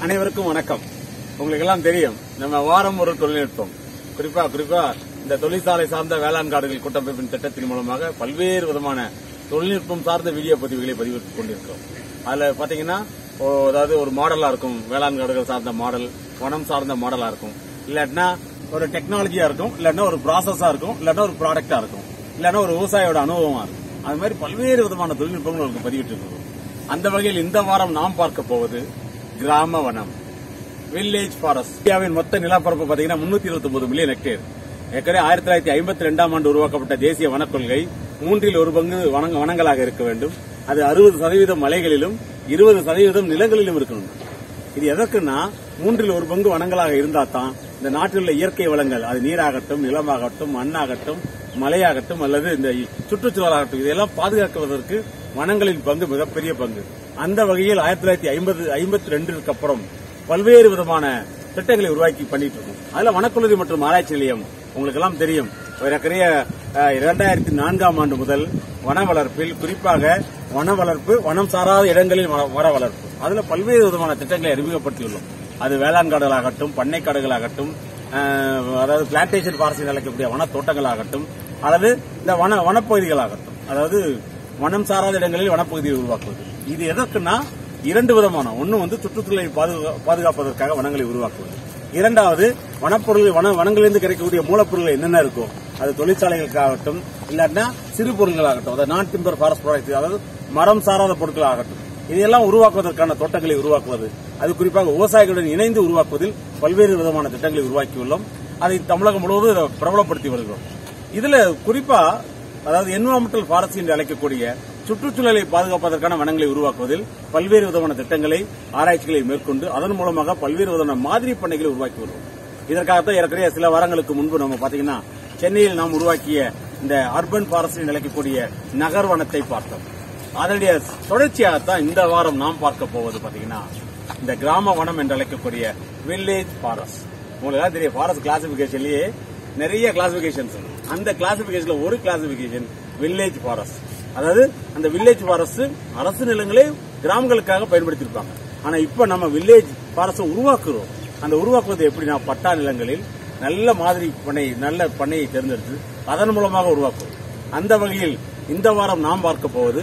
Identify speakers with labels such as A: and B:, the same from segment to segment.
A: அனைவருக்கும் வணக்கம் உங்களுக்கு எல்லாம் தெரியும் நம்ம வாரம் ஒரு தொழில்நுட்பம் குறிப்பா குறிப்பா இந்த தொழிற்சாலை சார்ந்த வேளாண் காடுகள் கூட்டமைப்பின் திட்டத்தின் மூலமாக பல்வேறு விதமான தொழில்நுட்பம் சார்ந்த வீடியோ பதிவுகளை பதிவிட்டுக் கொண்டிருக்கிறோம் அதுல பாத்தீங்கன்னா ஓ, அதாவது ஒரு மாடலா இருக்கும் வேளாண் காடுகள் சார்ந்த மாடல் வனம் சார்ந்த மாடலா இருக்கும் இல்லாட்டினா ஒரு டெக்னாலஜியா இருக்கும் இல்லாட்டினா ஒரு ப்ராசஸா இருக்கும் இல்லாட்டினா ஒரு ப்ராடக்டா இருக்கும் இல்லாட்டினா ஒரு விவசாயியோட அனுபவமா இருக்கும் அது மாதிரி பல்வேறு விதமான தொழில்நுட்பங்கள் உங்களுக்கு பதிவிட்டு இருக்கிறோம் அந்த வகையில் இந்த வாரம் நாம் பார்க்க போவது கிராம வனம் வில்லேஜ் ஃபாரஸ்ட் இந்தியாவின் மொத்த நிலப்பரப்பு பாத்தீங்கன்னா முன்னூத்தி இருபத்தி ஒன்பது மில்லியன் ஹெக்டேர் ஏற்கனவே ஆயிரத்தி தொள்ளாயிரத்தி ஐம்பத்தி ரெண்டாம் ஆண்டு உருவாக்கப்பட்ட தேசிய வனக் கொள்கை மூன்றில் ஒரு பங்கு வனங்க- வனங்களாக இருக்க வேண்டும் அது அறுபது சதவீதம் மலைகளிலும் இருபது சதவீதம் நிலங்களிலும் இருக்கணும் இது எதற்குன்னா மூன்றில் ஒரு பங்கு வனங்களாக இருந்தா தான் இந்த நாட்டில் உள்ள இயற்கை வளங்கள் அது நீராகட்டும் நிலமாகட்டும் மண்ணாகட்டும் மலையாகட்டும் அல்லது இந்த சுற்றுச்சூழலாகட்டும் இதெல்லாம் பாதுகாக்குவதற்கு வனங்களின் பங்கு மிகப்பெரிய பங்கு அந்த வகையில் ஆயிரத்தி தொள்ளாயிரத்தி ஐம்பது ஐம்பத்தி ரெண்டுக்கு அப்புறம் பல்வேறு விதமான திட்டங்களை உருவாக்கி பண்ணிட்டு இருக்கோம் அதுல வனக்கல்லூரி மற்றும் ஆராய்ச்சி நிலையம் உங்களுக்கு எல்லாம் தெரியும் ஏறக்குறைய அஹ், இரண்டாயிரத்தி நான்காம் ஆண்டு முதல் வன வளர்ப்பில் குறிப்பாக வன வளர்ப்பு வனம் சாராத இடங்களில் வன- மர வளர்ப்பு அதுல பல்வேறு விதமான திட்டங்களை அறிமுகப்படுத்தியுள்ளோம் அது வேளாண் காடுகளாகட்டும் பண்ணை காடுகளாகட்டும் அஹ், அதாவது பிளான்டேஷன் ஃபாரஸ்ட் அழைக்கக்கூடிய வன தோட்டங்களாகட்டும் அல்லது இந்த வன வனப்பகுதிகளாகட்டும் அதாவது வனம் சாராத இடங்களில் வனப்பகுதியை உருவாக்குவது இது எதற்குன்னா இரண்டு விதமான ஒன்னு வந்து சுற்றுச்சூழலை பாதுகா- பாதுகாப்பதற்காக வனங்களை உருவாக்குவது இரண்டாவது வனப்பொருள் வன வனங்களிலிருந்து கிடைக்கக்கூடிய மூலப்பொருள் என்னென்ன இருக்கும் அது தொழிற்சாலைகளுக்காகட்டும் இல்லாட்டினா சிறு பொருட்களாகட்டும் அதாவது நான் டிம்பர் ஃபாரஸ்ட் ப்ராடக்ட் அதாவது மரம் சாராத பொருட்களாகட்டும் இதையெல்லாம் உருவாக்குவதற்கான தோட்டங்களை உருவாக்குவது அது குறிப்பாக விவசாயிகளுடன் இணைந்து உருவாக்குவதில் பல்வேறு விதமான திட்டங்களை உருவாக்கியுள்ளோம் அதை தமிழகம் முழுவதும் பிரபலப்படுத்தி வருகிறோம் இதுல குறிப்பா அதாவது என்வரான்மெண்டல் ஃபாரஸ்ட் என்று அழைக்கக்கூடிய சுற்றுச்சூழலை பாதுகாப்பதற்கான வனங்களை உருவாக்குவதில் பல்வேறு விதமான திட்டங்களை ஆராய்ச்சிகளை மேற்கொண்டு அதன் மூலமாக பல்வேறு விதமான மாதிரி பண்ணைகளை உருவாக்கி வருவோம் இதற்காகத்தான் ஏற்கனவே சில வாரங்களுக்கு முன்பு நம்ம பாத்தீங்கன்னா சென்னையில் நாம் உருவாக்கிய இந்த அர்பன் ஃபாரஸ்ட் என்று அழைக்கக்கூடிய நகர் வனத்தை பார்த்தோம் அதனுடைய தொடர்ச்சியாகத்தான் இந்த வாரம் நாம் பார்க்க போவது பாத்தீங்கன்னா இந்த கிராம வனம் என்று அழைக்கக்கூடிய வில்லேஜ் ஃபாரஸ்ட் உங்களுக்கு எல்லாம் தெரியும் ஃபாரஸ்ட் கிளாசிபிகேஷன்லயே நிறைய கிளாசிபிகேஷன்ஸ் அந்த கிளாசிபிகேஷன்ல ஒரு கிளாசிபிகேஷன் வில்லேஜ் ஃபாரஸ்ட் அதாவது அந்த வில்லேஜ் ஃபாரஸ்ட் அரசு நிலங்களே கிராமங்களுக்காக பயன்படுத்தியிருப்பாங்க ஆனா இப்ப நம்ம வில்லேஜ் ஃபாரஸ்ட் உருவாக்குறோம் அந்த உருவாக்குவது எப்படின்னா பட்டா நிலங்களில் நல்ல மாதிரி பண்ணை நல்ல பண்ணையை தேர்ந்தெடுத்து அதன் மூலமாக உருவாக்குவோம் அந்த வகையில் இந்த வாரம் நாம் பார்க்க போவது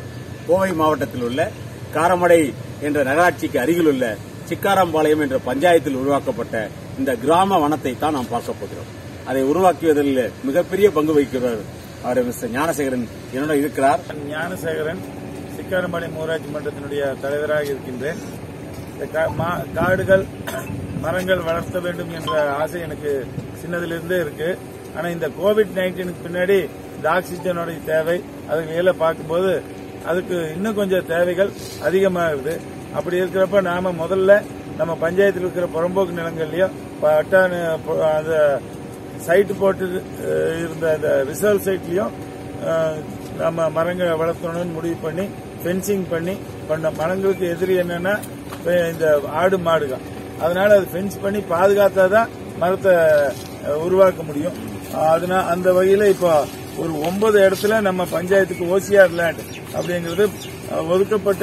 A: கோவை மாவட்டத்தில் உள்ள காரமடை என்ற நகராட்சிக்கு அருகில் உள்ள சிக்காராம்பாளையம் என்ற பஞ்சாயத்தில் உருவாக்கப்பட்ட இந்த கிராம வனத்தை தான் நாம் பார்க்க போகிறோம் அதை உருவாக்கியதில் மிகப்பெரிய பங்கு வகிக்கிறவர் அவர் மிஸ்டர் ஞானசேகரன் என்னோட இருக்கிறார்
B: ஞானசேகரன் சிக்காரம்பாளையம் ஊராட்சி மன்றத்தினுடைய தலைவராக இருக்கின்றேன் இந்த கா- மா- காடுகள் மரங்கள் வளர்த்த வேண்டும் என்ற ஆசை எனக்கு சின்னதிலிருந்தே இருக்கு ஆனா இந்த கோவிட் நைன்டீனுக்கு பின்னாடி இந்த ஆக்சிஜனோட தேவை அதுக்கு எல்லாம் பார்க்கும்போது அதுக்கு இன்னும் கொஞ்சம் தேவைகள் அதிகமாகுது அப்படி இருக்கிறப்ப நாம முதல்ல நம்ம பஞ்சாயத்தில் இருக்கிற புறம்போக்கு நிலங்கள்லயும் பட்டா நி- பொ- அந்த சைட் போட்டு அஹ், இருந்த அந்த ரிசர்வ் சைட்லயும் அஹ், நம்ம மரங்களை வளர்த்தணும்னு முடிவு பண்ணி ஃபென்சிங் பண்ணி பண்ண மரங்களுக்கு எதிரி என்னன்னா இப்ப இந்த ஆடு மாடுகள் அதனால அது ஃபென்ஸ் பண்ணி பாதுகாத்தாதான் மரத்தை அஹ், உருவாக்க முடியும் அஹ், அதனால அந்த வகையில இப்போ ஒரு ஒன்பது இடத்துல நம்ம பஞ்சாயத்துக்கு ஓசிஆர் லேண்ட் அப்படிங்கிறது அஹ், ஒதுக்கப்பட்ட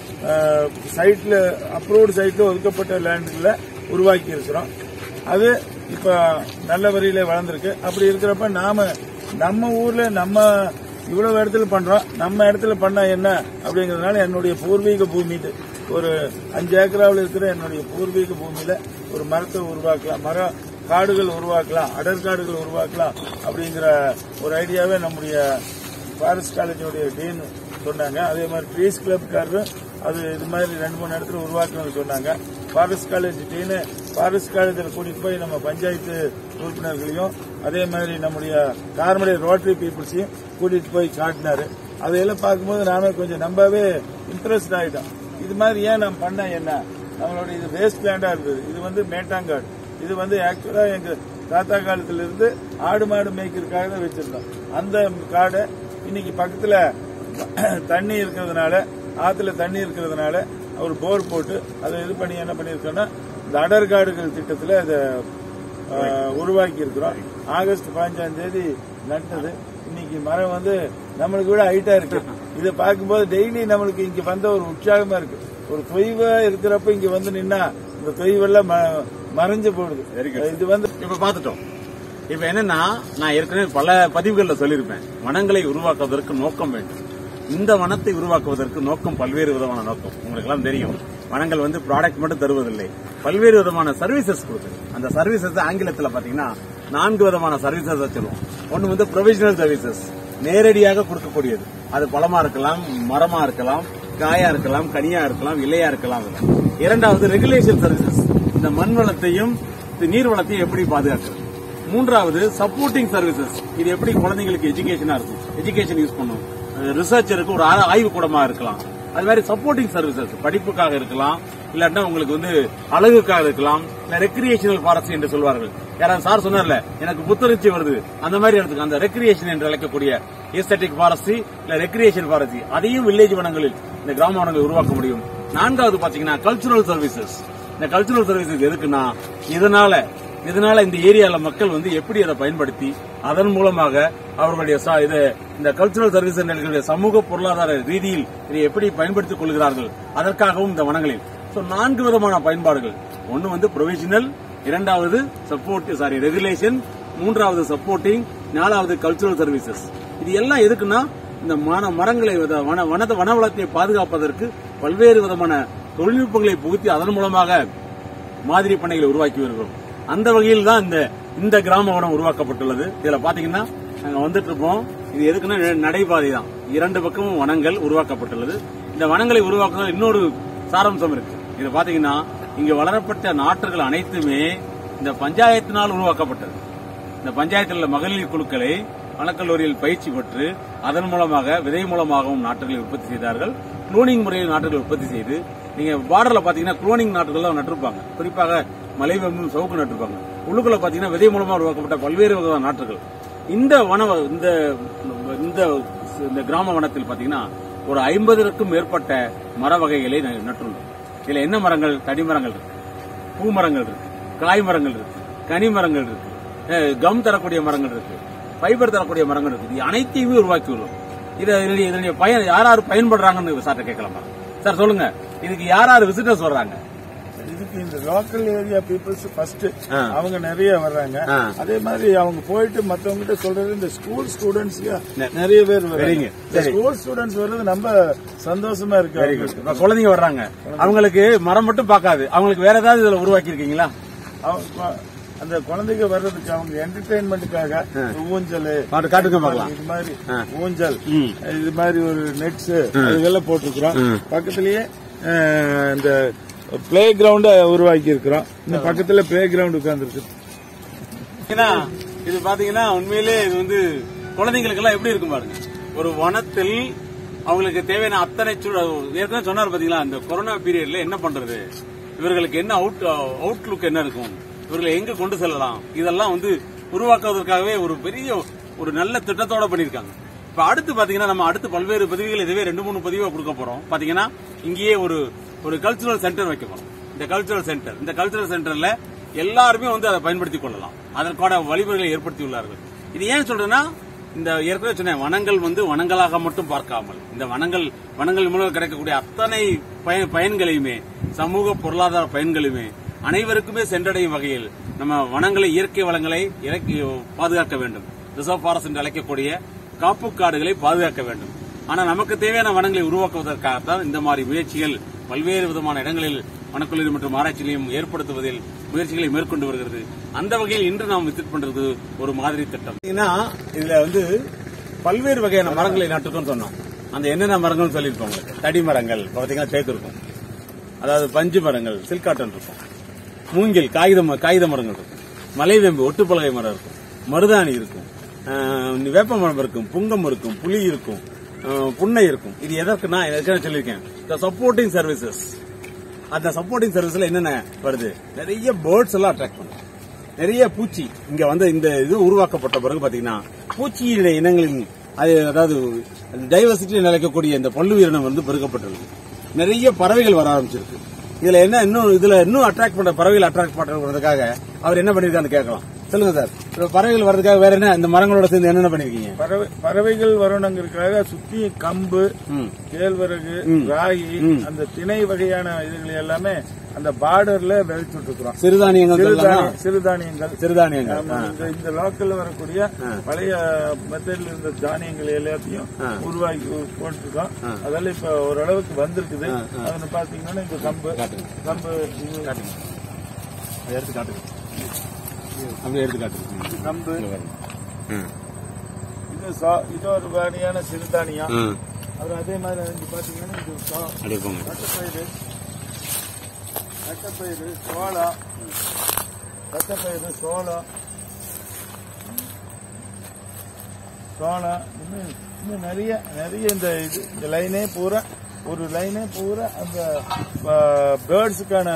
B: சைட்ல அப்ரூவ்டு சைட்ல ஒதுக்கப்பட்ட லேண்டுல உருவாக்கி இருக்கிறோம் அது இப்ப நல்ல வரியில வளர்ந்துருக்கு அப்படி இருக்கிறப்ப நாம நம்ம ஊர்ல நம்ம இவ்வளவு இடத்துல பண்றோம் நம்ம இடத்துல பண்ணா என்ன அப்படிங்கறதுனால என்னுடைய பூர்வீக பூமி இது ஒரு அஞ்சு ஏக்கராவில் இருக்கிற என்னுடைய பூர்வீக பூமியில ஒரு மரத்தை உருவாக்கலாம் மர காடுகள் உருவாக்கலாம் அடர்காடுகள் உருவாக்கலாம் அப்படிங்கிற ஒரு ஐடியாவே நம்முடைய ஃபாரஸ்ட் காலேஜோடைய டீன் சொன்னாங்க அதே மாதிரி ட்ரீஸ் கிளப்காரரும் அது இது மாதிரி ரெண்டு மூணு இடத்துல உருவாக்கணும்னு சொன்னாங்க ஃபாரஸ்ட் காலேஜ் டீனு ஃபாரஸ்ட் காலேஜில் கூட்டிட்டு போய் நம்ம பஞ்சாயத்து உறுப்பினர்களையும் அதே மாதிரி நம்முடைய கார்மடை ரோட்டரி பீப்புள்ஸையும் கூட்டிட்டு போய் காட்டினாரு அதையெல்லாம் பார்க்கும்போது நாமே கொஞ்சம் நம்பவே இம்ப்ரெஸ்ட் ஆயிட்டோம் இது மாதிரி ஏன் நம்ம பண்ண என்ன நம்மளோட இது வேஸ்ட் லேண்டா இருக்குது இது வந்து மேட்டாங்காடு இது வந்து ஆக்சுவலா எங்க தாத்தா காலத்துல இருந்து ஆடு மாடு மேய்க்கிறதுக்காக தான் வச்சிருந்தோம் அந்த காடை இன்னைக்கு பக்கத்துல தண்ணி இருக்கிறதுனால ஆத்துல தண்ணி இருக்கிறதுனால ஒரு போர் போட்டு அதை இது பண்ணி என்ன பண்ணிருக்கோம்னா இந்த அடர்காடுகள் திட்டத்துல அதை உருவாக்கி இருக்கிறோம் ஆகஸ்ட் பதினஞ்சாம் தேதி நட்டது இன்னைக்கு மரம் வந்து நம்மளுக்கு விட ஹைட்டா இருக்கு இதை பார்க்கும்போது டெய்லி நம்மளுக்கு இங்க வந்த ஒரு உற்சாகமா இருக்கு ஒரு தொய்வா இருக்கிறப்ப இங்க வந்து நின்னா இந்த தொய்வெல்லாம் ம- மறைஞ்சு போடுது
A: Very good.
B: இது வந்து
A: இப்ப பாத்துட்டோம் இப்ப என்னன்னா நான் ஏற்கனவே பல பதிவுகள்ல சொல்லியிருப்பேன் வனங்களை உருவாக்குவதற்கு நோக்கம் வேண்டும் இந்த வனத்தை உருவாக்குவதற்கு நோக்கம் பல்வேறு விதமான நோக்கம் உங்களுக்கு எல்லாம் தெரியும் வனங்கள் வந்து ப்ராடக்ட் மட்டும் தருவதில்லை பல்வேறு விதமான சர்வீசஸ் கொடுக்குது அந்த சர்வீசஸ் ஆங்கிலத்துல பாத்தீங்கன்னா நான்கு விதமான சர்வீசஸ் சொல்லுவோம் ஒன்னு வந்து ப்ரொவிஷனல் சர்வீசஸ் நேரடியாக கொடுக்கக்கூடியது அது பழமா இருக்கலாம் மரமா இருக்கலாம் காயா இருக்கலாம் கனியா இருக்கலாம் இலையா இருக்கலாம் அதுல. இரண்டாவது ரெகுலேஷன் சர்வீசஸ் இந்த மண் வளத்தையும் இந்த நீர் வளத்தையும் எப்படி பாதுகாக்கிறது மூன்றாவது சப்போர்ட்டிங் சர்வீசஸ் இது எப்படி குழந்தைங்களுக்கு எஜுகேஷனா இருக்கும் எஜுகேஷன் யூஸ் பண்ணும் ரிசர்ச்சருக்கு ஒரு ஆ- ஆய்வு கூடமா இருக்கலாம் அது மாதிரி சப்போர்ட்டிங் சர்வீசஸ் படிப்புக்காக இருக்கலாம் இல்லாட்டினா உங்களுக்கு வந்து அழகுக்காக இருக்கலாம் இல்ல ரெக்ரியேஷனல் ஃபாரஸ்ட் என்று சொல்வார்கள் யாராவது சார் சொன்னார்ல எனக்கு புத்துணர்ச்சி வருது அந்த மாதிரி இடத்துக்கு அந்த ரெக்ரியேஷன் என்று அழைக்கக்கூடிய எஸ்தட்டிக் ஃபாரஸ்ட்ரி இல்ல ரெக்ரியேஷன் ஃபாரஸ்ட்ரி அதையும் வில்லேஜ் வனங்களில் இந்த கிராம வனங்களை உருவாக்க முடியும் நான்காவது பாத்தீங்கன்னா கல்ச்சுரல் சர்வீசஸ் இந்த கல்ச்சுரல் சர்வீசஸ் எதுக்குன்னா இதனால இதனால இந்த ஏரியால மக்கள் வந்து எப்படி அதை பயன்படுத்தி அதன் மூலமாக அவர்களுடைய ச- இது இந்த கல்ச்சுரல் சர்வீஸ் நிலையங்களுடைய சமூக பொருளாதார ரீதியில் இதை எப்படி பயன்படுத்திக் கொள்கிறார்கள் அதற்காகவும் இந்த வனங்களில் சோ நான்கு விதமான பயன்பாடுகள் ஒன்னு வந்து ப்ரொவிஷனல் இரண்டாவது சப்போர்ட் சாரி ரெகுலேஷன் மூன்றாவது சப்போர்ட்டிங் நாலாவது கல்ச்சுரல் சர்வீசஸ் இது எல்லாம் எதுக்குன்னா இந்த மன மரங்களை வத- வன வனத வனவளத்தை பாதுகாப்பதற்கு பல்வேறு விதமான தொழில்நுட்பங்களை புகுத்தி அதன் மூலமாக மாதிரி பண்ணைகளை உருவாக்கி வருகிறோம் அந்த வகையில் தான் இந்த இந்த கிராம வனம் உருவாக்கப்பட்டுள்ளது இதுல பாத்தீங்கன்னா நாங்க வந்துட்டு இருப்போம் இது எதுக்குன்னா ந- நடைபாதை தான் இரண்டு பக்கமும் வனங்கள் உருவாக்கப்பட்டுள்ளது இந்த வனங்களை உருவாக்குவதில் இன்னொரு சாராம்சம் இருக்கு இது பாத்தீங்கன்னா இங்கு வளரப்பட்ட நாற்றுகள் அனைத்துமே இந்த பஞ்சாயத்தினால் உருவாக்கப்பட்டது இந்த பஞ்சாயத்தில் உள்ள மகளிர் குழுக்களை வனக்கல்லூரியில் பயிற்சி பெற்று அதன் மூலமாக விதை மூலமாகவும் நாற்றுகளை உற்பத்தி செய்தார்கள் குளோனிங் முறையில் நாற்றுகளை உற்பத்தி செய்து நீங்க பார்டர்ல பாத்தீங்கன்னா குளோனிங் நாற்றுகள் தான் நட்டிருப்பாங்க குறிப்பாக மலைவெம்பும் சவுக்கு நட்டிருப்பாங்க உள்ளுக்குள்ள பாத்தீங்கன்னா விதை மூலமாக உருவாக்கப்பட்ட பல்வேறு வகையான நாற்றுகள் இந்த வன இந்த இந்த இந்த கிராம வனத்தில் பாத்தீங்கன்னா ஒரு ஐம்பதற்கும் மேற்பட்ட மர வகைகளை ந- நட்டுள்ளோம் இதுல என்ன மரங்கள் தடி மரங்கள் இருக்கு பூ மரங்கள் இருக்கு காய் மரங்கள் இருக்கு கனி மரங்கள் இருக்கு அஹ் கம் தரக்கூடிய மரங்கள் இருக்கு ஃபைபர் தரக்கூடிய மரங்கள் இருக்கு இது அனைத்தையுமே உருவாக்கி உள்ளோம் இதை இதனுடைய இதனுடைய பயன் யார் யார் பயன்படுறாங்கன்னு சார்ட்ட கேட்கலாமா சார் சொல்லுங்க இதுக்கு யார் யார் விசிட்டர்ஸ் வர்றாங்க
B: இதுக்கு இந்த லோக்கல் ஏரியா பீப்புள்ஸ் ஃபர்ஸ்ட்
A: ஆ.
B: அவங்க நிறைய வர்றாங்க
A: ஆ.
B: அதே மாதிரி அவங்க போயிட்டு மத்தவங்க கிட்ட சொல்றது இந்த ஸ்கூல் ஸ்டூடெண்ட்ஸ்க்கு
A: நெ-
B: நிறைய பேர்
A: சரிங்க.
B: வர்றாங்க இந்த
A: சரி.
B: ஸ்கூல் ஸ்டூடெண்ட்ஸ் வர்றது ரொம்ப சந்தோஷமா இருக்கு
A: வெரி குட்
B: அவங்களுக்கு.
A: இப்ப குழந்தைங்க வர்றாங்க அவங்களுக்கு மரம் மட்டும் பார்க்காது அவங்களுக்கு வேற ஏதாவது இதுல உருவாக்கி இருக்கீங்களா
B: அவங்க ப- அந்த குழந்தைங்க வர்றதுக்கு அவங்க என்டர்டைன்மெண்ட்டுக்காக ஊஞ்சல்
A: காட்டு காட்டுங்க பார்க்கலாம்
B: இது மாதிரி
A: ஆ.
B: ஊஞ்சல்
A: ம்.
B: இது மாதிரி ஒரு நெட்ஸ் இதெல்லாம் போட்டிருக்கிறோம் பக்கத்திலேயே அஹ், இந்த பிளே கிரவுண்ட உருவாக்கி இருக்கிறோம் இந்த பக்கத்துல பிளே கிரவுண்ட் உட்கார்ந்துருக்கு
A: ஏன்னா, இது பாத்தீங்கன்னா உண்மையிலே இது வந்து குழந்தைங்களுக்கு எல்லாம் எப்படி இருக்கும் பாருங்க ஒரு வனத்தில் அவங்களுக்கு தேவையான அத்தனை சூழ- ஏற்கனவே சொன்னார் பாத்தீங்களா இந்த கொரோனா பீரியட்ல என்ன பண்றது இவர்களுக்கு என்ன அவுட் அவுட்லுக் என்ன இருக்கும் இவர்களை எங்க கொண்டு செல்லலாம் இதெல்லாம் வந்து உருவாக்குவதற்காகவே ஒரு பெரிய ஒரு நல்ல திட்டத்தோட பண்ணிருக்காங்க இப்ப அடுத்து பாத்தீங்கன்னா நம்ம அடுத்து பல்வேறு பதிவுகள் இதுவே ரெண்டு மூணு பதிவா கொடுக்க போறோம் பாத்தீங்கன்னா இங்கேயே ஒரு ஒரு கல்ச்சுரல் சென்டர் வைக்க போறோம் இந்த கல்ச்சுரல் சென்டர் இந்த கல்ச்சுரல் சென்டர்ல எல்லாருமே வந்து அதை பயன்படுத்திக் கொள்ளலாம் அதற்கான வழிமுறைகளை ஏற்படுத்தியுள்ளார்கள் இது ஏன் சொல்றேன்னா இந்த ஏற்கனவே சொன்னேன் வனங்கள் வந்து வனங்களாக மட்டும் பார்க்காமல் இந்த வனங்கள் வனங்கள் மூலம் கிடைக்கக்கூடிய அத்தனை பயன் பயன்களையுமே சமூக பொருளாதார பயன்களையுமே அனைவருக்குமே சென்றடையும் வகையில் நம்ம வனங்களை இயற்கை வளங்களை இறக்கி பாதுகாக்க வேண்டும் ரிசர்வ் ஃபாரஸ்ட் என்று அழைக்கக்கூடிய காப்பு காடுகளை பாதுகாக்க வேண்டும் ஆனா நமக்கு தேவையான வனங்களை உருவாக்குவதற்காகத்தான் இந்த மாதிரி முயற்சிகள் பல்வேறு விதமான இடங்களில் வனக்கல்லூரி மற்றும் ஆராய்ச்சி நிலையம் ஏற்படுத்துவதில் முயற்சிகளை மேற்கொண்டு வருகிறது அந்த வகையில் இன்று நாம் விசிட் பண்றது ஒரு மாதிரி திட்டம் இதுல வந்து பல்வேறு வகையான மரங்களை நட்டுக்கோன்னு சொன்னோம் அந்த என்னென்ன மரங்கள்னு சொல்லியிருக்கோம் உங்களுக்கு தடி மரங்கள் பாத்தீங்கன்னா தேக்கு இருக்கும் அதாவது பஞ்சு மரங்கள் சில்காட்டன் இருக்கும் மூங்கில் காகித ம- காகித மரங்கள் இருக்கும் மலைவேம்பு ஒட்டுப்பலகை மரம் இருக்கும் மருதாணி இருக்கும் ஆஹ், வேப்ப மரம் இருக்கும் புங்கம் இருக்கும் புளி இருக்கும் ஆஹ், புன்னை இருக்கும் இது எதற்குன்னா எதற்கான சொல்லியிருக்கேன் இந்த சப்போர்ட்டிங் சர்வீசஸ் அந்த சப்போர்ட்டிங் சர்வீஸ்ல என்னென்ன வருது நிறைய பேர்ட்ஸ் எல்லாம் அட்ராக்ட் பண்ணும் நிறைய பூச்சி இங்க வந்து இந்த இது உருவாக்கப்பட்ட பிறகு பாத்தீங்கன்னா பூச்சியினுடைய இனங்களின் அது அதாவது டைவர்சிட்டி நிலைக்கக்கூடிய இந்த பல்லுயிரினம் வந்து பெருக்கப்பட்டுள்ளது நிறைய பறவைகள் வர ஆரம்பிச்சிருக்கு இதுல என்ன இன்னும் இதுல இன்னும் அட்ராக்ட் பண்ற பறவைகள் அட்ராக்ட் பண்றதுக்காக அவர் என்ன பண்ணிருக்கான்னு கேட்கலாம் சொல்லுங்க சார் இப்ப பறவைகள் வர்றதுக்காக வேற என்ன இந்த மரங்களோட சேர்ந்து என்னென்ன பண்ணிருக்கீங்க
B: பறவை பறவைகள் வரணுங்கிறதுக்காக சுத்தி கம்பு
A: ம்.
B: கேழ்வரகு ராகி அந்த திணை வகையான இதுகளை எல்லாமே அந்த பார்டர்ல விதைச்சுட்டு இருக்கிறோம்
A: சிறுதானியங்கள் சொல்லலாமா?
B: சிறுதானிய- சிறுதானியங்கள்
A: சிறுதானியங்கள்
B: ஆமா, இந்த இந்த லோக்கல்ல வரக்கூடிய பழைய மெத்தட்ல இருந்த தானியங்கள் எல்லாத்தையும் உருவாக்கி போட்டுருக்கோம் அதெல்லாம் இப்ப ஓரளவுக்கு வந்திருக்குது அதுல பாத்தீங்கன்னா இந்த கம்பு கம்பு இது
A: அதை எடுத்து காட்டுங்க அப்படியே எடுத்து காட்டுங்க
B: கம்பு
A: ம்.
B: இது சா- இது ஒரு வகையான சிறுதானியம்
A: ம்.
B: அப்புறம் அதே மாதிரி இங்க பாத்தீங்கன்னா இது சா-
A: அப்படியே போங்க
B: தட்டைப்பயிறு தட்டைப்பயிறு சோளம் தட்டைப்பயிறு சோளம் சோளம் இன்னும் இன்னும் நிறைய நிறைய இந்த இது இந்த லைனே பூரா ஒரு லைனே பூரா அந்த பேர்ட்ஸுக்கான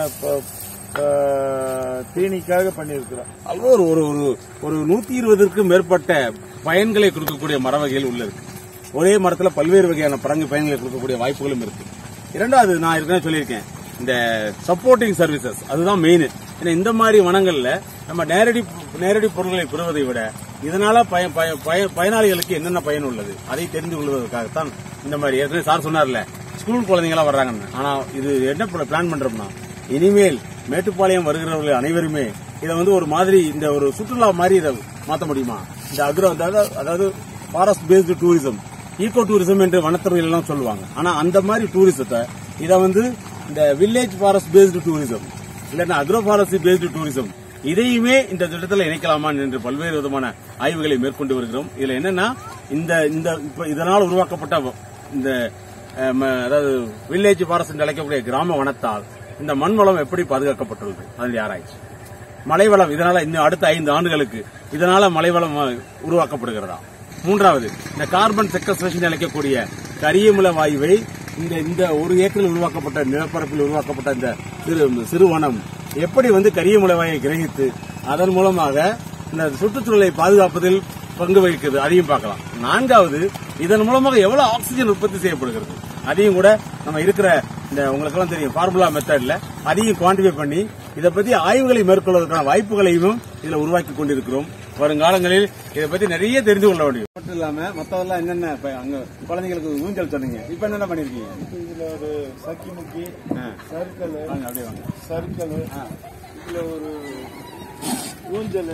B: தீனிக்காக பண்ணியிருக்கிறோம்
A: அவ்வளோ ஒரு ஒரு ஒரு ஒரு நூத்தி இருபதற்கும் மேற்பட்ட பயன்களை கொடுக்கக்கூடிய மர வகைகள் உள்ள இருக்கு ஒரே மரத்துல பல்வேறு வகையான பரங்கு பயன்களை கொடுக்கக்கூடிய வாய்ப்புகளும் இருக்கு இரண்டாவது நான் ஏற்கனவே சொல்லியிருக்கேன் இந்த சப்போர்ட்டிங் சர்வீசஸ் அதுதான் மெயின் ஏன்னா இந்த மாதிரி வனங்கள்ல நம்ம நேரடி நேரடி பொருட்களை பெறுவதை விட இதனால பய- பய- பய- பயனாளிகளுக்கு என்னென்ன பயன் உள்ளது அதை தெரிந்து கொள்வதற்காகத்தான் இந்த மாதிரி ஏற்கனவே சார் சொன்னார்ல ஸ்கூல் குழந்தைங்களா வர்றாங்கன்னு ஆனா இது என்ன பிளான் பண்றோம்னா இனிமேல் மேட்டுப்பாளையம் வருகிறவர்கள் அனைவருமே இதை வந்து ஒரு மாதிரி இந்த ஒரு சுற்றுலா மாதிரி இதை மாத்த முடியுமா இந்த அக்ரோ அதாவது அதாவது forest based tourism eco tourism என்று வனத்துறையில் எல்லாம் சொல்லுவாங்க ஆனா அந்த மாதிரி டூரிசத்தை இதை வந்து இந்த வில்லேஜ் ஃபாரஸ்ட் பேஸ்டு டூரிசம் இல்லைன்னா அக்ரோ ஃபாரஸ்ட் பேஸ்டு டூரிசம் இதையுமே இந்த திட்டத்தில் இணைக்கலாமா என்று பல்வேறு விதமான ஆய்வுகளை மேற்கொண்டு வருகிறோம் இதுல என்னன்னா இந்த இந்த இப்ப இதனால் உருவாக்கப்பட்ட இந்த அஹ், ம- அதாவது வில்லேஜ் ஃபாரஸ்ட் என்று அழைக்கக்கூடிய கிராம வனத்தால் இந்த மண் வளம் எப்படி பாதுகாக்கப்பட்டுள்ளது அதனுடைய ஆராய்ச்சி மலைவளம் இதனால இன்னும் அடுத்த ஐந்து ஆண்டுகளுக்கு இதனால மலைவளம் அஹ், உருவாக்கப்படுகிறதா மூன்றாவது இந்த கார்பன் செக்கஸ்ட்ரேஷன் அழைக்கக்கூடிய கரியமில வாயுவை இந்த இந்த ஒரு ஏக்கரில் உருவாக்கப்பட்ட நிலப்பரப்பில் உருவாக்கப்பட்ட இந்த சிறு சிறுவனம் எப்படி வந்து கரியமில வாயை கிரகித்து அதன் மூலமாக இந்த சுற்றுச்சூழலை பாதுகாப்பதில் பங்கு வகிக்கிறது அதையும் பார்க்கலாம் நான்காவது இதன் மூலமாக எவ்வளவு ஆக்சிஜன் உற்பத்தி செய்யப்படுகிறது அதையும் கூட நம்ம இருக்கிற இந்த உங்களுக்கெல்லாம் தெரியும் ஃபார்முலா மெத்தட்ல அதையும் குவான்டிஃபை பண்ணி இதை பத்தி ஆய்வுகளை மேற்கொள்வதற்கான வாய்ப்புகளையும் இதுல உருவாக்கி கொண்டிருக்கிறோம் வருங்காலங்களில் இதை பத்தி நிறைய தெரிந்து கொள்ள வேண்டும் மட்டும் இல்லாம மத்ததெல்லாம் என்னென்ன இப்ப அங்க குழந்தைங்களுக்கு ஊஞ்சல் சொன்னீங்க இப்ப என்னென்ன பண்ணிருக்கீங்க
B: இதுல ஒரு சக்கி முக்கி சர்க்கல்
A: வாங்க அப்படியே வாங்க
B: சர்க்கல் இதுல ஒரு ஊஞ்சல்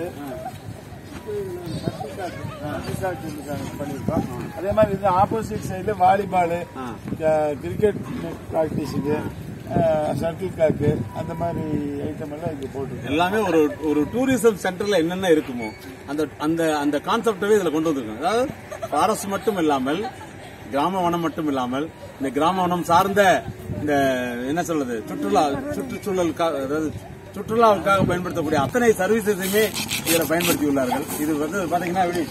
B: பண்ணிருக்கோம் அதே மாதிரி இது ஆப்போசிட் சைடுல வாலிபால்
A: ஆ.
B: கிரிக்கெட் பிராக்டிஸுக்கு ஷட்டில் காக்கு அந்த மாதிரி ஐட்டம் எல்லாம் இங்க போட்டுருக்கோம்
A: எல்லாமே ஒரு ஒரு டூரிசம் சென்டர்ல என்னென்ன இருக்குமோ அந்த அந்த அந்த கான்செப்டவே இதுல கொண்டு வந்திருக்காங்க அதாவது ஃபாரஸ்ட் மட்டும் இல்லாமல் கிராம வனம் மட்டும் இல்லாமல் இந்த கிராம வனம் சார்ந்த இந்த என்ன சொல்றது சுற்றுலா சுற்றுச்சூழலுக்காக அதாவது சுற்றுலாவுக்காக பயன்படுத்தக்கூடிய அத்தனை சர்வீசஸையுமே இதுல பயன்படுத்தி உள்ளார்கள் இது வந்து பாத்தீங்கன்னா எப்படி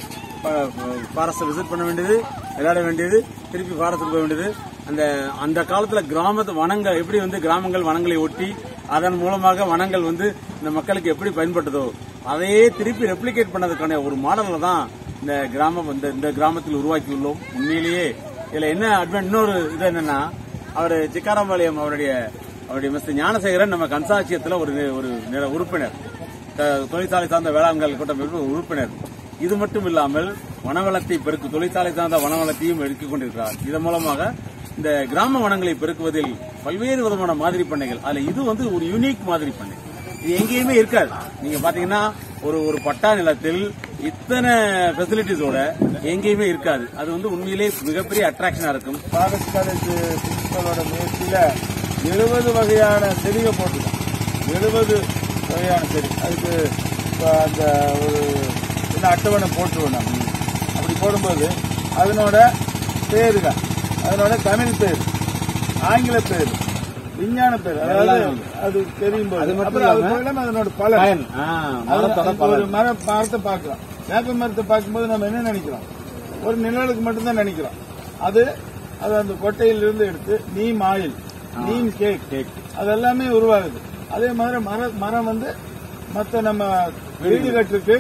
A: ஃபாரஸ்ட் விசிட் பண்ண வேண்டியது விளையாட வேண்டியது திருப்பி ஃபாரஸ்ட்டுக்கு போக வேண்டியது அந்த அந்த காலத்துல கிராமத்து வனங்கள் எப்படி வந்து கிராமங்கள் வனங்களை ஒட்டி அதன் மூலமாக வனங்கள் வந்து இந்த மக்களுக்கு எப்படி பயன்பட்டதோ அதையே திருப்பி ரெப்ளிகேட் பண்ணதுக்கான ஒரு மாடல்ல தான் இந்த கிராமம் இந்த இந்த கிராமத்தில் உருவாக்கி உள்ளோம் உண்மையிலேயே இதுல என்ன அட்வான் இன்னொரு இது என்னன்னா அவர் சிக்காராம்பாளையம் அவருடைய அவருடைய மிஸ்டர் ஞானசேகரன் நம்ம கன்சாட்சியத்துல ஒரு ஒரு நிற- உறுப்பினர் த- தொழிற்சாலை சார்ந்த வேளாண்கள் கூட்டமைப்பு ஒரு உறுப்பினர் இது மட்டும் இல்லாமல் வனவளத்தை பெருக்கு தொழிற்சாலை சார்ந்த வனவளத்தையும் எடுத்துக் கொண்டிருக்கிறார் இதன் மூலமாக இந்த கிராம வனங்களை பெருக்குவதில் பல்வேறு விதமான மாதிரி பண்ணைகள் அதுல இது வந்து ஒரு யூனிக் மாதிரி பண்ணை இது எங்கேயுமே இருக்காது நீங்க பாத்தீங்கன்னா ஒரு ஒரு பட்டா நிலத்தில் இத்தனை ஃபெசிலிட்டிஸோட எங்கேயுமே இருக்காது அது வந்து உண்மையிலேயே மிகப்பெரிய அட்ராக்ஷனா இருக்கும்
B: ஃபாரஸ்ட் காலேஜ் பிரின்சிபலோட முயற்சியில எழுபது வகையான செடிகள் போட்டுருக்கோம் எழுபது வகையான செடி அதுக்கு இப்ப அந்த ஒரு என்ன அட்டவணை போட்டுருவோம் நம்ம அப்படி போடும்போது அதனோட பேருங்க அதனோட தமிழ் பேர் ஆங்கில பேர் விஞ்ஞான பேர் அதாவது அது தெரியும் போது
A: அது மட்டும்
B: அப்புறம் அது
A: இல்லாம
B: போயிடாம அதனோட பலன்
A: பயன் ஆ, மரத்தோட
B: அது
A: பலன்
B: ஒரு மர மரத்தை பார்க்கலாம் வேப்ப மரத்தை பார்க்கும்போது நம்ம என்ன நினைக்கிறோம் ஒரு நிழலுக்கு மட்டும்தான் நினைக்கிறோம் அது அது அந்த கொட்டையிலிருந்து எடுத்து neem oil neem cake
A: cake.
B: அதெல்லாமே உருவாகுது அதே மாதிரி மர மரம் வந்து மற்ற நம்ம வீடு கட்டுறதுக்கு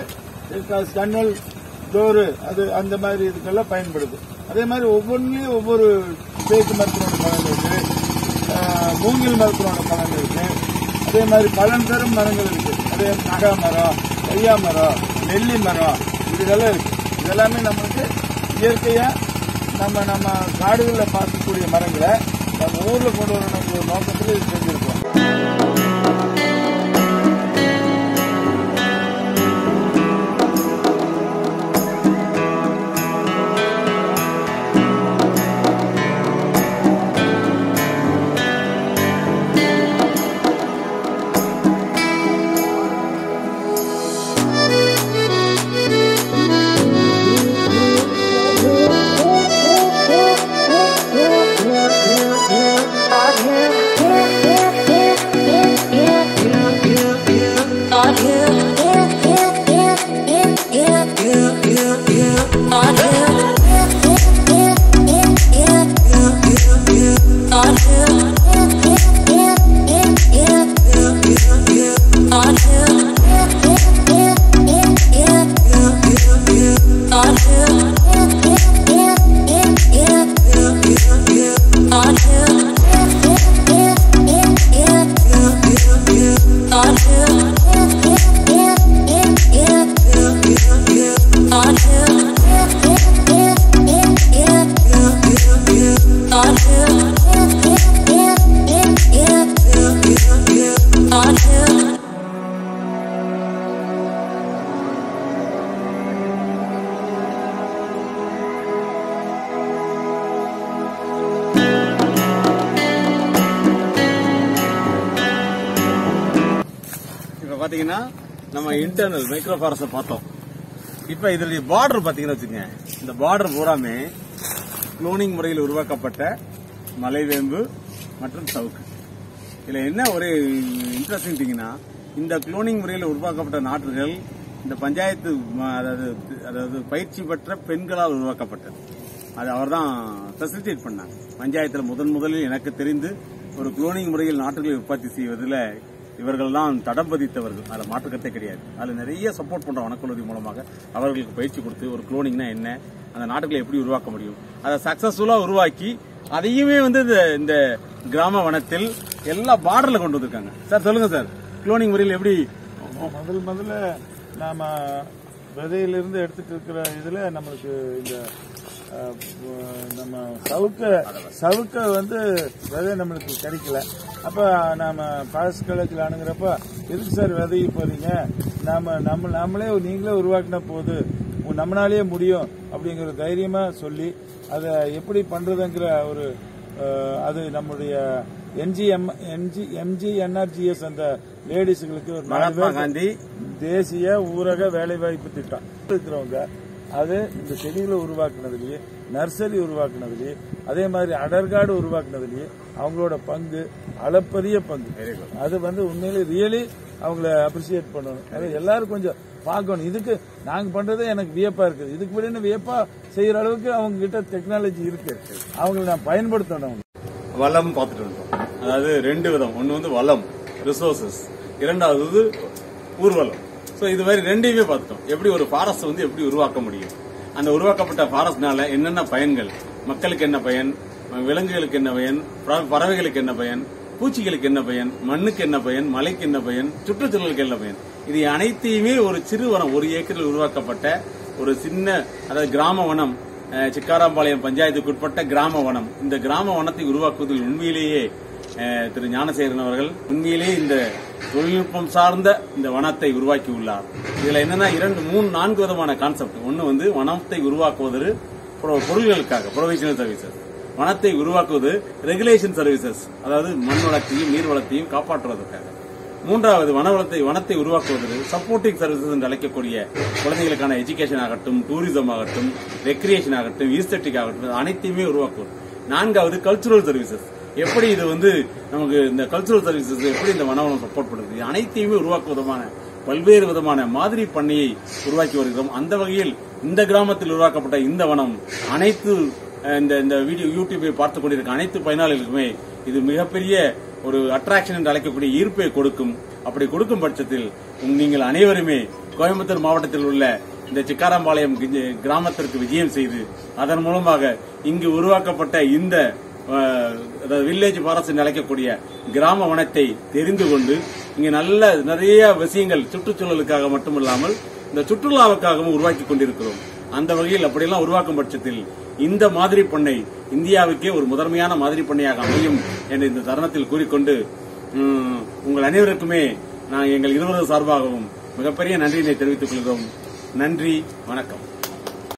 B: ஜன்னல் டோரு அது அந்த மாதிரி இதுக்கெல்லாம் பயன்படுது அதே மாதிரி ஒவ்வொன்றிலையும் ஒவ்வொரு தேக்கு மரத்தினோட பலன் இருக்கு ஆஹ், மூங்கில் மரத்தினோட பலன் இருக்கு அதே மாதிரி பலன் தரும் மரங்கள் இருக்கு அதே நகா மரம் கொய்யா மரம் நெல்லி மரம் இதெல்லாம் இருக்கு இதெல்லாமே நம்மளுக்கு இயற்கையா நம்ம நம்ம காடுகளில் பார்க்கக்கூடிய மரங்களை நம்ம ஊர்ல கொண்டு வரணும் ஒரு நோக்கத்தில் இது செஞ்சிருக்கோம்
A: இப்ப பாத்தீங்கன்னா நம்ம இன்டர்னல் மைக்ரோ ஃபாரஸ்ட பார்த்தோம் இப்ப இதனுடைய பார்டர் பாத்தீங்கன்னா வச்சுக்கோங்க இந்த பார்டர் பூராமே குளோனிங் முறையில் உருவாக்கப்பட்ட மலைவேம்பு மற்றும் சவுக்கு இதுல என்ன ஒரு இன்ட்ரெஸ்டிங் திங்னா இந்த குளோனிங் முறையில் உருவாக்கப்பட்ட நாற்றுகள் இந்த பஞ்சாயத்து ம- அதாவது அதாவது பயிற்சி பெற்ற பெண்களால் உருவாக்கப்பட்டது அது அவர்தான் ஃபெசிலிட்டேட் பண்ணாங்க பஞ்சாயத்துல முதன் முதலில் எனக்கு தெரிந்து ஒரு குளோனிங் முறையில் நாற்றுகளை உற்பத்தி செய்வதில் இவர்கள் தான் தடம் பதித்தவர்கள் அதுல மாற்றுக்கத்தே கிடையாது அதுல நிறைய சப்போர்ட் பண்ற வனக்குழுவி மூலமாக அவர்களுக்கு பயிற்சி கொடுத்து ஒரு குளோனிங்னா என்ன அந்த நாட்டுகளை எப்படி உருவாக்க முடியும் அதை சக்சஸ்ஃபுல்லா உருவாக்கி அதையுமே வந்து இந்த- இந்த கிராம வனத்தில் எல்லா பார்டர்ல கொண்டு வந்திருக்காங்க சார் சொல்லுங்க சார் குளோனிங் முறையில் எப்படி
B: முதல் முதல்ல நாம விதையிலிருந்து எடுத்துட்டு இருக்கிற இதுல நம்மளுக்கு இந்த அஹ், ப- நம்ம சவுக்க சவுக்க வந்து விதை நம்மளுக்கு கிடைக்கல அப்ப நாம பாஸ் கலெக்டில் அணுகிறப்ப எதுக்கு சார் விதைய போறீங்க நாம நம்ம நம்மளே நீங்களே உருவாக்கினா போது உ- நம்மளாலேயே முடியும் அப்படிங்கிற தைரியமா சொல்லி அதை எப்படி பண்றதுங்கிற ஒரு அஹ், அது நம்முடைய என்ஜிஎம் என்ஜி எம்ஜி என்ஆர்ஜிஎஸ் அந்த லேடிஸுகளுக்கு ஒரு நாலு
A: மகாத்மா
B: பேருக்கு
A: காந்தி
B: தேசிய ஊரக வேலைவாய்ப்பு திட்டம் இருக்கிறவங்க அது இந்த செடிகளை உருவாக்குனதுலயே நர்சரி உருவாக்குனதுலயே அதே மாதிரி அடர்காடு உருவாக்குனதுலயே அவங்களோட பங்கு அளப்பரிய பங்கு
A: வெரி குட்
B: அது வந்து உண்மையிலே ரியலி அவங்கள அப்ரிசியேட் பண்ணணும் அது எல்லாரும் கொஞ்சம் பார்க்கணும் இதுக்கு நாங்க பண்றதே எனக்கு வியப்பா இருக்குது இதுக்கு முன்னாடி வியப்பா செய்யற அளவுக்கு அவங்க கிட்ட டெக்னாலஜி இருக்கு அவங்களை நான் பயன்படுத்தணும்
A: வளம் பார்த்துட்டு வந்தோம் அதாவது ரெண்டு விதம் ஒன்னு வந்து வளம் ரிசோர்சஸ் இரண்டாவது வந்து ஊர்வலம் சோ இது மாதிரி ரெண்டையுமே பார்த்துட்டோம் எப்படி ஒரு ஃபாரஸ்ட் வந்து எப்படி உருவாக்க முடியும் அந்த உருவாக்கப்பட்ட ஃபாரஸ்ட்னால என்னென்ன பயன்கள் மக்களுக்கு என்ன பயன் விலங்குகளுக்கு என்ன பயன் பற- பறவைகளுக்கு என்ன பயன் பூச்சிகளுக்கு என்ன பயன் மண்ணுக்கு என்ன பயன் மலைக்கு என்ன பயன் சுற்றுச்சூழலுக்கு என்ன பயன் இது அனைத்தையுமே ஒரு சிறு வனம் ஒரு ஏக்கரில் உருவாக்கப்பட்ட ஒரு சின்ன அதாவது கிராம வனம் அஹ், சிக்காராம்பாளையம் பஞ்சாயத்துக்கு உட்பட்ட கிராம வனம் இந்த கிராம வனத்தை உருவாக்குவதில் உண்மையிலேயே அஹ், திரு ஞானசேகரன் அவர்கள் உண்மையிலேயே இந்த தொழில்நுட்பம் சார்ந்த இந்த வனத்தை உருவாக்கி உள்ளார் இதுல என்னன்னா இரண்டு மூணு நான்கு விதமான கான்செப்ட் ஒன்னு வந்து வனத்தை உருவாக்குவது பொ- பொருள்களுக்காக ப்ரொவிஷனல் சர்வீசஸ் வனத்தை உருவாக்குவது ரெகுலேஷன் சர்வீசஸ் அதாவது மண் வளத்தையும் நீர் வளத்தையும் காப்பாற்றுவதற்காக மூன்றாவது வனவளத்தை வனத்தை உருவாக்குவது சப்போர்ட்டிங் சர்வீசஸ் என்று அழைக்கக்கூடிய குழந்தைகளுக்கான எஜுகேஷன் ஆகட்டும் டூரிசம் ஆகட்டும் ரெக்ரியேஷன் ஆகட்டும் ஈஸ்தட்டிக் ஆகட்டும் இது அனைத்தையுமே உருவாக்குவது நான்காவது கல்ச்சுரல் சர்வீசஸ் எப்படி இது வந்து நமக்கு இந்த கல்ச்சுரல் சர்வீசஸ் எப்படி இந்த வனவளம் சப்போர்ட் பண்ணுது இது அனைத்தையுமே உருவாக்குவதமான பல்வேறு விதமான மாதிரி பண்ணையை உருவாக்கி வருகிறோம் அந்த வகையில் இந்த கிராமத்தில் உருவாக்கப்பட்ட இந்த வனம் அனைத்து அஹ், இந்த இந்த வீடியோ யூடியூபை பார்த்து கொண்டிருக்க அனைத்து பயனாளிகளுக்குமே இது மிகப்பெரிய ஒரு அட்ராக்ஷன் என்று அழைக்கக்கூடிய ஈர்ப்பை கொடுக்கும் அப்படி கொடுக்கும் பட்சத்தில் உங்க- நீங்கள் அனைவருமே கோயம்புத்தூர் மாவட்டத்தில் உள்ள இந்த சிக்காராம்பாளையம் கிஞ்ச- கிராமத்திற்கு விஜயம் செய்து அதன் மூலமாக இங்கு உருவாக்கப்பட்ட இந்த அஹ், அதாவது வில்லேஜ் ஃபாரஸ்ட் அழைக்கக்கூடிய கிராம வனத்தை தெரிந்து கொண்டு இங்க நல்ல நிறைய விஷயங்கள் சுற்றுச்சூழலுக்காக மட்டுமில்லாமல் இந்த சுற்றுலாவுக்காகவும் உருவாக்கி கொண்டிருக்கிறோம் அந்த வகையில் அப்படியெல்லாம் உருவாக்கும் பட்சத்தில் இந்த மாதிரி பண்ணை இந்தியாவுக்கே ஒரு முதன்மையான மாதிரி பண்ணையாக அமையும் என்ற இந்த தருணத்தில் கூறிக்கொண்டு உம், உங்கள் அனைவருக்குமே நான் எங்கள் இருவரது சார்பாகவும் மிகப்பெரிய நன்றியினை தெரிவித்துக் கொள்கிறோம் நன்றி வணக்கம்